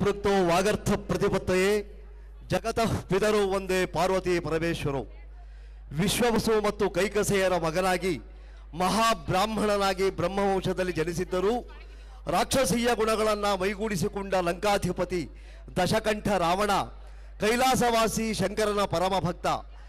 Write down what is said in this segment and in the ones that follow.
ಪೃಕ್ತೋ ವಾಗರ್ಥ ಪ್ರತಿಪತ್ತಯೇ ಜಗತಃ ಪಿತರು ಒಂದೇ ಪಾರ್ವತಿ ಪರಮೇಶ್ವರು ವಿಶ್ವವಸು ಮತ್ತು ಕೈಕಸೆಯರ ಮಗನಾಗಿ ಮಹಾಬ್ರಾಹ್ಮಣನಾಗಿ ಬ್ರಹ್ಮವಂಶದಲ್ಲಿ ಜನಿಸಿದ್ದರೂ ರಾಕ್ಷಸೀಯ ಗುಣಗಳನ್ನು ಮೈಗೂಡಿಸಿಕೊಂಡ ಲಂಕಾಧಿಪತಿ ದಶಕಂಠ ರಾವಣ ಕೈಲಾಸವಾಸಿ ಶಂಕರನ ಪರಮ ಭಕ್ತ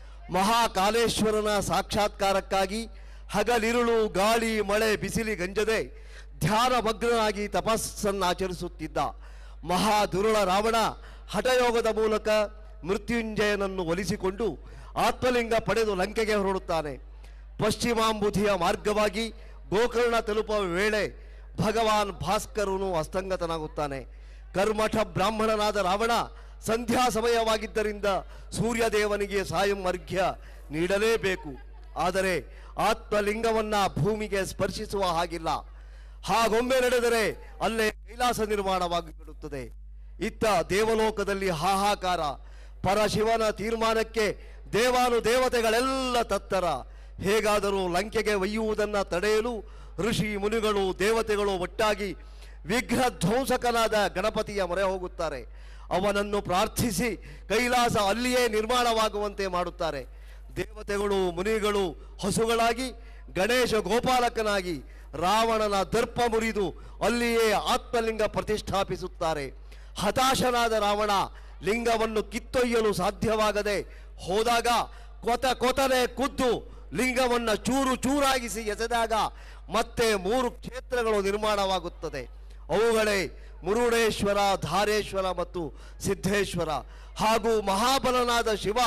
ಮಹಾಕಾಲೇಶ್ವರನ ಸಾಕ್ಷಾತ್ಕಾರಕ್ಕಾಗಿ ಹಗಲಿರುಳು ಗಾಳಿ ಮಳೆ ಬಿಸಿಲಿ ಗಂಜದೆ ಧ್ಯಾನಮಗ್ನನಾಗಿ ತಪಸ್ಸನ್ನಾಚರಿಸುತ್ತಿದ್ದ ಮಹಾದುರುಳ ರಾವಣ ಹಠಯೋಗದ ಮೂಲಕ ಮೃತ್ಯುಂಜಯನನ್ನು ಒಲಿಸಿಕೊಂಡು ಆತ್ಮಲಿಂಗ ಪಡೆದು ಲಂಕೆಗೆ ಹೊರಡುತ್ತಾನೆ ಪಶ್ಚಿಮಾಂಬುಧಿಯ ಮಾರ್ಗವಾಗಿ ಗೋಕರ್ಣ ತಲುಪುವ ವೇಳೆ ಭಗವಾನ್ ಭಾಸ್ಕರನು ಅಸ್ತಂಗತನಾಗುತ್ತಾನೆ ಕರ್ಮಠ ಬ್ರಾಹ್ಮಣನಾದ ರಾವಣ ಸಂಧ್ಯಾ ಸಮಯವಾಗಿದ್ದರಿಂದ ಸೂರ್ಯದೇವನಿಗೆ ಸಾಯಂ ಅರ್ಘ್ಯ ನೀಡಲೇಬೇಕು ಆದರೆ ಆತ್ಮಲಿಂಗವನ್ನ ಭೂಮಿಗೆ ಸ್ಪರ್ಶಿಸುವ ಹಾಗಿಲ್ಲ ಹಾಗೊಮ್ಮೆ ನಡೆದರೆ ಅಲ್ಲೇ ಕೈಲಾಸ ನಿರ್ಮಾಣವಾಗಿ ಬಿಡುತ್ತದೆ ಇತ್ತ ದೇವಲೋಕದಲ್ಲಿ ಹಾಹಾಕಾರ ಪರಶಿವನ ತೀರ್ಮಾನಕ್ಕೆ ದೇವಾನು ದೇವತೆಗಳೆಲ್ಲ ತತ್ತರ ಹೇಗಾದರೂ ಲಂಕೆಗೆ ಒಯ್ಯುವುದನ್ನು ತಡೆಯಲು ಋಷಿ ಮುನಿಗಳು ದೇವತೆಗಳು ಒಟ್ಟಾಗಿ ವಿಗ್ರಹ ಧ್ವಂಸಕನಾದ ಗಣಪತಿಯ ಮೊರೆ ಹೋಗುತ್ತಾರೆ ಅವನನ್ನು ಪ್ರಾರ್ಥಿಸಿ ಕೈಲಾಸ ಅಲ್ಲಿಯೇ ನಿರ್ಮಾಣವಾಗುವಂತೆ ಮಾಡುತ್ತಾರೆ ದೇವತೆಗಳು ಮುನಿಗಳು ಹಸುಗಳಾಗಿ ಗಣೇಶ ಗೋಪಾಲಕನಾಗಿ ರಾವಣನ ದರ್ಪ ಮುರಿದು ಅಲ್ಲಿಯೇ ಆತ್ಮಲಿಂಗ ಪ್ರತಿಷ್ಠಾಪಿಸುತ್ತಾರೆ ಹತಾಶನಾದ ರಾವಣ ಲಿಂಗವನ್ನು ಕಿತ್ತೊಯ್ಯಲು ಸಾಧ್ಯವಾಗದೆ ಹೋದಾಗ ಕೊತ ಕೊತನೆ ಕುದ್ದು ಲಿಂಗವನ್ನು ಚೂರು ಚೂರಾಗಿಸಿ ಎಸೆದಾಗ ಮತ್ತೆ ಮೂರು ಕ್ಷೇತ್ರಗಳು ನಿರ್ಮಾಣವಾಗುತ್ತದೆ ಅವುಗಳೇ ಮುರುಡೇಶ್ವರ ಧಾರೇಶ್ವರ ಮತ್ತು ಸಿದ್ಧೇಶ್ವರ ಹಾಗೂ ಮಹಾಬಲನಾದ ಶಿವ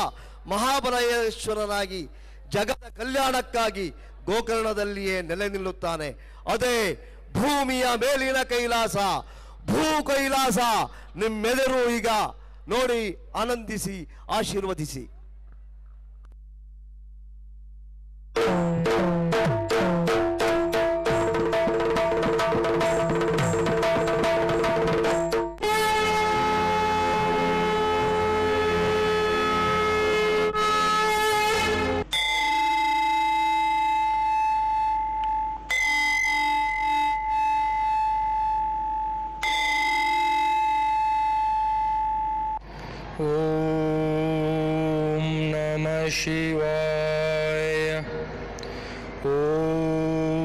ಮಹಾಬಲೇಶ್ವರನಾಗಿ ಜಗದ ಕಲ್ಯಾಣಕ್ಕಾಗಿ ಗೋಕರ್ಣದಲ್ಲಿಯೇ ನೆಲೆ ನಿಲ್ಲುತ್ತಾನೆ ಅದೇ ಭೂಮಿಯ ಮೇಲಿನ ಕೈಲಾಸ ಭೂ ಕೈಲಾಸ ನಿಮ್ಮೆದುರು ಈಗ ನೋಡಿ ಆನಂದಿಸಿ ಆಶೀರ್ವದಿಸಿ ॐ नमः शिवाय ॐ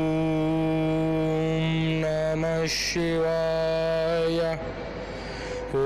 नमः शिवाय ॐ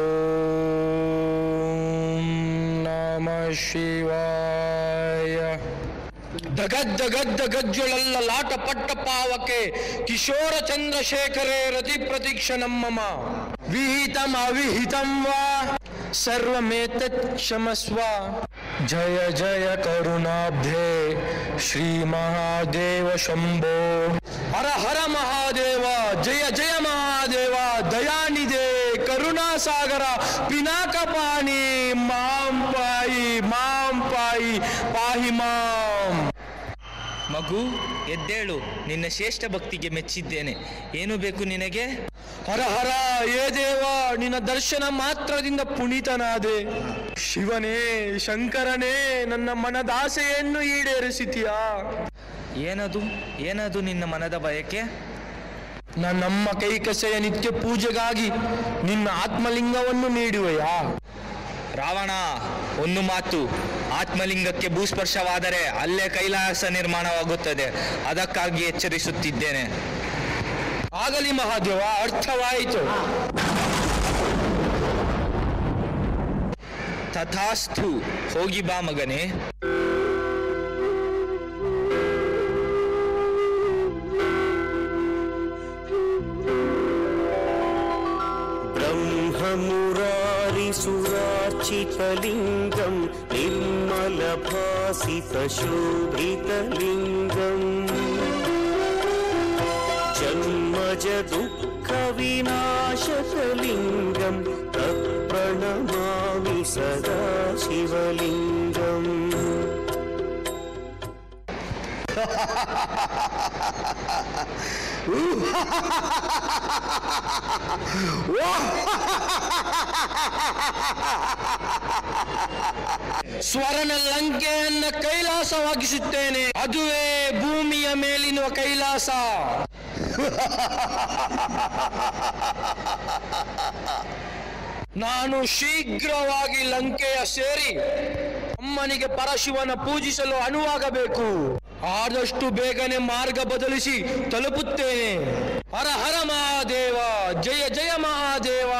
नमः ಶಿವಾಯ ದಗದ್ದ ಗದ್ದ ಗಜ್ಜುಳಲ್ಲ ಲಾಟ ಪಟ್ಟ ಪಾವಕೆ ಕಿಶೋರ ಚಂದ್ರಶೇಖರೇ ರತಿ ಪ್ರತೀಕ್ಷಣಂ ಮಮ ವಿಹಿತಂ ಅವಿಹಿತಂ ವಾ ಸರ್ವಮೇತತ್ ಕ್ಷಮಸ್ವ ಜಯ ಜಯ ಕರುಣಾಬ್ಧೆ ಶ್ರೀ ಮಹಾದೇವ ಶಂಭೋ ಹರ ಹರ ಮಹಾದೇವ ಜಯ ಜಯ ಮಹಾದೇವ ದಯಾನಿದೆ ಕರುಣಾಸಾಗರ ಪಿನಾಕಪಾಣಿ ಮಾಂ ಪಾಯಿ ಮಾಂ ಪಾಯಿ ಪಾಹಿ ಮಾಂ ಮಗು ಎದ್ದೇಳು ನಿನ್ನ ಶ್ರೇಷ್ಠ ಭಕ್ತಿಗೆ ಮೆಚ್ಚಿದ್ದೇನೆ ಏನು ಬೇಕು ನಿನಗೆ ಹರ ಹರ ಏ ದೇವ ನಿನ್ನ ದರ್ಶನ ಮಾತ್ರದಿಂದ ಪುನೀತನಾದೆ ಶಿವನೇ ಶಂಕರನೇ ನನ್ನ ಮನದಾಸೆಯನ್ನು ಈಡೇರಿಸಿತೀಯಾ ಏನದು ಏನದು ನಿನ್ನ ಮನದ ಬಯಕೆ ನನ್ನಮ್ಮ ಕೈಕಸೆಯ ನಿತ್ಯ ಪೂಜೆಗಾಗಿ ನಿನ್ನ ಆತ್ಮಲಿಂಗವನ್ನು ನೀಡುವೆಯಾ ರಾವಣ ಒಂದು ಮಾತು ಆತ್ಮಲಿಂಗಕ್ಕೆ ಭೂಸ್ಪರ್ಶವಾದರೆ ಅಲ್ಲೇ ಕೈಲಾಸ ನಿರ್ಮಾಣವಾಗುತ್ತದೆ ಅದಕ್ಕಾಗಿ ಎಚ್ಚರಿಸುತ್ತಿದ್ದೇನೆ ಆಗಲಿ ಮಹಾದೇವ ಅರ್ಥವಾಯಿತು ತಥಾಸ್ತು ಹೋಗಿ ಬಾ ಮಗನೇ ब्रह्ममुरारिसुरार्चितलिङ्गं निर्मलभासितशोभितलिङ्गम् जन्मज दुःखविनाशकलिङ्गं तत्प्रणमामि सदा शिवलिङ्गम् ಸ್ವರನ ಲಂಕೆಯನ್ನ ಕೈಲಾಸವಾಗಿಸುತ್ತೇನೆ ಅದುವೇ ಭೂಮಿಯ ಮೇಲಿನ ಕೈಲಾಸ ನಾನು ಶೀಘ್ರವಾಗಿ ಲಂಕೆಯ ಸೇರಿ ಅಮ್ಮನಿಗೆ ಪರಶಿವನ ಪೂಜಿಸಲು ಅನುವಾಗಬೇಕು ಆದಷ್ಟು ಬೇಗನೆ ಮಾರ್ಗ ಬದಲಿಸಿ ತಲುಪುತ್ತೇನೆ ಹರ ಹರ ಮಹಾದೇವ ಜಯ ಜಯ ಮಹಾದೇವ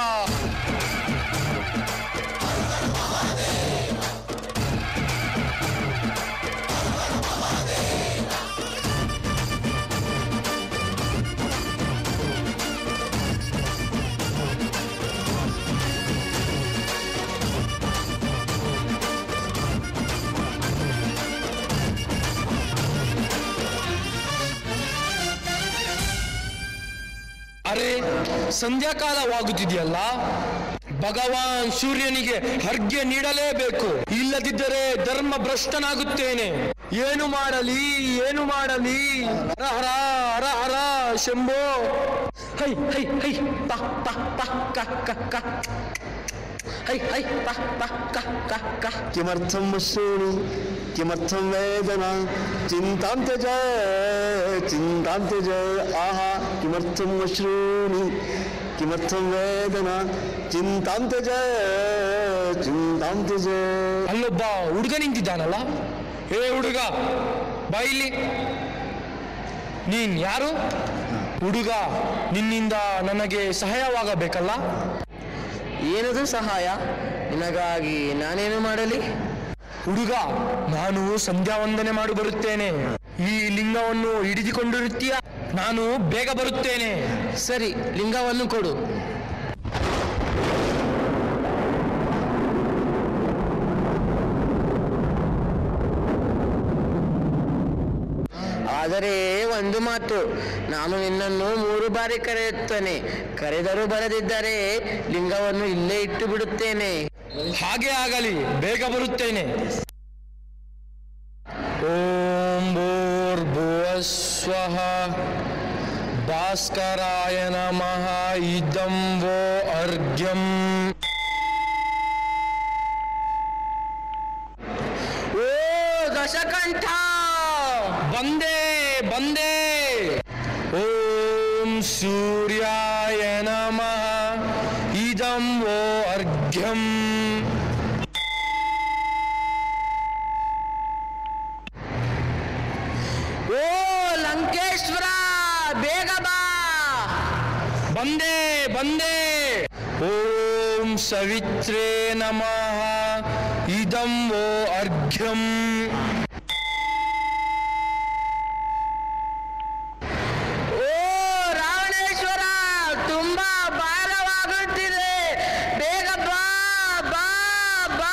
ಅರೆ ಸಂಧ್ಯಾಕಾಲವಾಗುತ್ತಿದೆಯಲ್ಲ ಭಗವಾನ್ ಸೂರ್ಯನಿಗೆ ಅರ್ಘ್ಯ ನೀಡಲೇಬೇಕು ಇಲ್ಲದಿದ್ದರೆ ಧರ್ಮ ಭ್ರಷ್ಟನಾಗುತ್ತೇನೆ ಏನು ಮಾಡಲಿ ಏನು ಮಾಡಲಿ ಹರ ಹರ ಹರ ಹರ ಶಂಭೋ ಹೈ ಹೈ ಹೈ ಪ ಪ ಪ ಕ ಕ ಕ ಹೈ ಹೈ ಪ ಪ ಕ ಕ ಕ किमर्थं श्रेणि किमर्थं वेदना चिन्तां त्यज चिन्तां त्यज आहा किमर्थं श्रेणि किमर्थं वेदना चिन्तां त्यज चिन्तां त्यज ಅಲ್ಲೊಬ್ಬ ಹುಡುಗ ನಿಂತಿದ್ದಾನಲ್ಲ ಏ ಹುಡುಗ ಬಾ ಇಲ್ಲಿ ನೀನ್ ಯಾರು ಹುಡುಗ ನಿನ್ನಿಂದ ನನಗೆ ಸಹಾಯವಾಗಬೇಕಲ್ಲ ಏನದು ಸಹಾಯ ನಿನಗಾಗಿ ನಾನೇನು ಮಾಡಲಿ ಹುಡುಗ ನಾನು ಸಂಧ್ಯಾ ವಂದನೆ ಮಾಡಿ ಬರುತ್ತೇನೆ ಈ ಲಿಂಗವನ್ನು ಹಿಡಿದುಕೊಂಡಿರುತ್ತೀಯ ನಾನು ಬೇಗ ಬರುತ್ತೇನೆ ಸರಿ ಲಿಂಗವನ್ನು ಕೊಡು ಆದರೆ ಒಂದು ಮಾತು ನಾನು ನಿನ್ನನ್ನು ಮೂರು ಬಾರಿ ಕರೆಯುತ್ತೇನೆ ಕರೆದರೂ ಬರದಿದ್ದರೆ ಲಿಂಗವನ್ನು ಇಲ್ಲೇ ಇಟ್ಟು ಬಿಡುತ್ತೇನೆ ಹಾಗೆ ಆಗಲಿ ಬೇಗ ಬರುತ್ತೇನೆ ಓಂ ಭೂರ್ಭುವಸ್ವಃ ಭಾಸ್ಕರಾಯ ನಮಃ ಇದಂ ವೋ ಅರ್ಘ್ಯಂ ಓ ದಶಕಂಠ ಬಂದೆ ಬಂದೆ ಓಂ ಸೂರ್ಯಾಯ ನಮಃ ಇದಂ ವೋ ಅರ್ಘ್ಯಂ ಓ ಲಂಕೇಶ್ವರ ಬೇಗ ಬಾ ಬಂದೆ ಬಂದೆ ಓಂ ಸವಿತ್ರೇ ನಮಃ ಇದಂ ವೋ ಅರ್ಘ್ಯಂ ಓ ರಾವಣೇಶ್ವರ ತುಂಬಾ ಭಾರವಾಗುತ್ತಿದೆ ಬೇಗ ಬಾ ಬಾ ಬಾ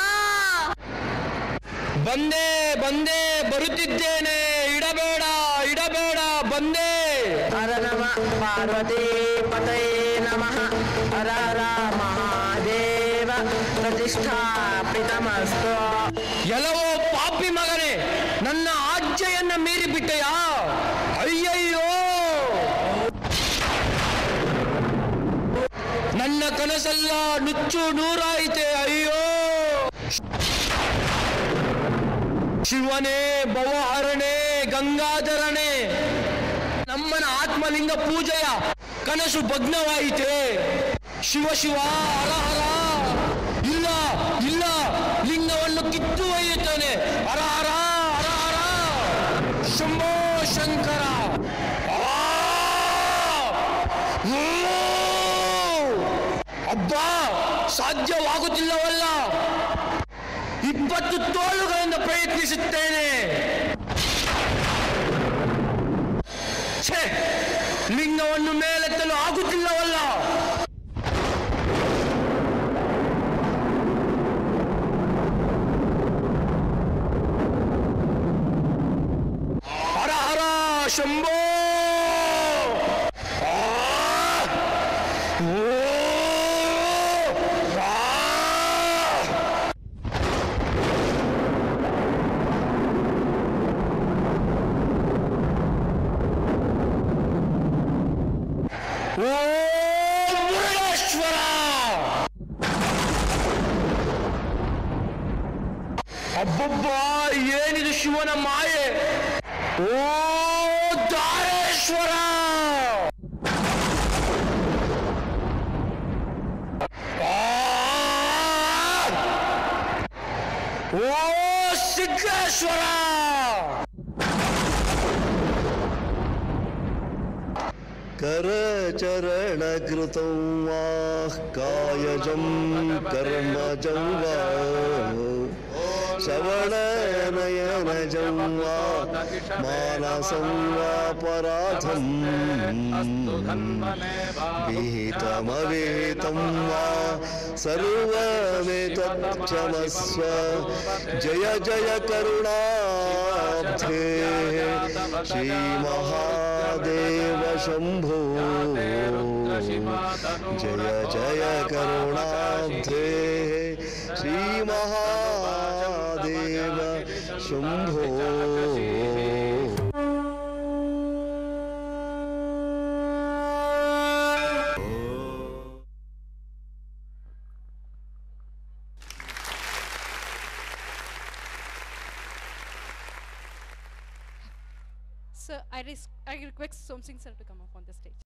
ಬಂದೆ ಬಂದೆ ಬರುತ್ತಿದ್ದೇನೆ ಇಡಬೇಡ ಇಡಬೇಡ ಬಂದೆ ಹರ ನಮ ಪಾರ್ವತಿ ಪತಯೇ ನಮಃ ಹರ ಹರ ಮಹಾದೇವ ಪ್ರತಿಷ್ಠಾಪಿತಮಸ್ತು ಎಲ್ಲವೋ ಪಾಪಿ ಮಗನೇ ನನ್ನ ಆಜ್ಞೆಯನ್ನ ಮೀರಿ ಬಿಟ್ಟೆಯಾ ಅಯ್ಯಯ್ಯೋ ನನ್ನ ಕನಸೆಲ್ಲ ನುಚ್ಚು ನೂರಾಯಿತೆ ಅಯ್ಯೋ ಶಿವನೇ ಭವಹರಣೆ ಗಂಗಾಧರನೇ ನಮ್ಮನ ಆತ್ಮಲಿಂಗ ಪೂಜೆಯ ಕನಸು ಭಗ್ನವಾಯಿತೆ ಶಿವ ಶಿವ ಹರ ಹರ ಇಲ್ಲ ಇಲ್ಲ ಲಿಂಗವನ್ನು ಕಿತ್ತು ಒಯ್ಯುತ್ತಾನೆ ಹರ ಹರ ಹರ ಹರ ಶಂಭೋ ಶಂಕರ ಆ! ಓ! ಅಬ್ಬಾ ಸಾಧ್ಯವಾಗುತ್ತಿಲ್ಲವಲ್ಲ ಇಪ್ಪತ್ತು ತೋಳುಗಳಿಂದ ಪ್ರಯತ್ನಿಸುತ್ತೇನೆ ಛೇ ಲಿಂಗವನ್ನು ಮೇಲೆತ್ತಲು ಆಗುತ್ತಿಲ್ಲವಲ್ಲ ಹರ ಹರ ಶಂಭೋ ಆ! ಓ! ಆ! ಓಂ ಮುರುಡೇಶ್ವರ ಅಬ್ಬಬ್ಬ ಏನಿದು ಶಿವನ ಮಾಯೆ ಓ ದಾರೇಶ್ವರ ಆ ಓ ಸಿದ್ದೇಶ್ವರ करचरणकृतं वा कायजं कर्मजं वा श्रवणनयनजं वा मानसं वापराधम् विहितमविहितं वा सर्वमेतत्क्षमस्व जय जय करुणाब्धे श्रीमहादेव शम्भो जय जय करुणाब्धे श्रीमहादेव Shambho Sir, I, res- I request Som Singh sir to come up on the stage.